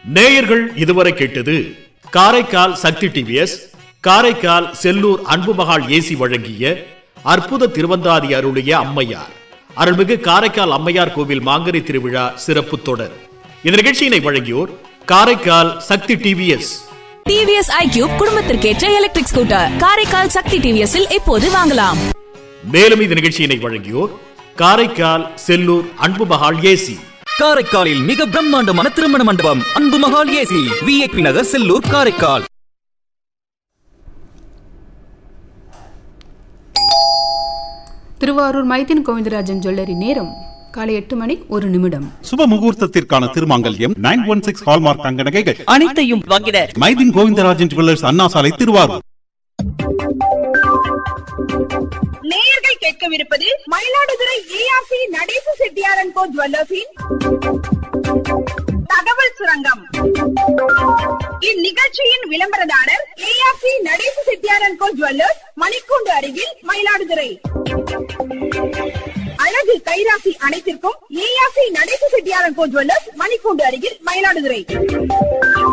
நேயர்கள் இதுவரை கேட்டது காரைக்கால் சக்தி டிவிஎஸ் காரைக்கால் செல்லூர் அன்பு மகாள் ஏசி வழங்கிய அற்புத திருவந்தாதி அருளிய அம்மையார் அருள்மிகு காரைக்கால் அம்மையார் கோவில் மாங்கனி திருவிழா சிறப்பு தொடர் இந்த நிகழ்ச்சியினை வழங்கியோர் Karaikal Sakthi TVS TVS iQube குடும்பத்திற்கேற்ற எலக்ட்ரிக் ஸ்கூட்டர் காரைக்கால் சக்தி டிவிஎஸ்ஸில் இப்போது வாங்கலாம் மேலும் இந்த நிகழ்ச்சியினை வழங்கியோர் காரைக்கால் செல்லூர் அன்பு மகாள் ஏசி காரைக்காலில் மிக பிரம்மாண்டமான திருமண மண்டபம் Anbu Mahal AC VIP Nagar Sellur Karaikal Thiruvarur Maideen Govindarajan jewellery நேரம் காலை எட்டு மணி ஒரு நிமிடம் சுப முகூர்த்தத்திற்கான திருமாங்கல்யம் நைன் ஒன் சிக்ஸ் ஹால்மார்க் தங்க நகைகள் அனைத்தையும் வாங்கிட மைதின் கோவிந்தராஜன் ஜுவல்லர்ஸ் அண்ணா சாலை திருவாரூர் நேயர்கள் கேட்கவிருப்பது மயிலாடுதுறை ஏஆர்சி நடேச செட்டியாரன் கோ ஜுவல்லர்ஸின் தகவல் சுரங்கம் இந்நிகழ்ச்சியின் விளம்பரதாரர் ஏஆர்சி நடேச செட்டியாரன் கோ ஜுவல்லர்ஸ் மணிக்கூண்டு அருகில் மயிலாடுதுறை அழகு கைராசி அனைத்திற்கும் ஏஆர்சி நடேச செட்டியாரன் கோ ஜுவல்லர்ஸ் மணிக்கூண்டு அருகில் மயிலாடுதுறை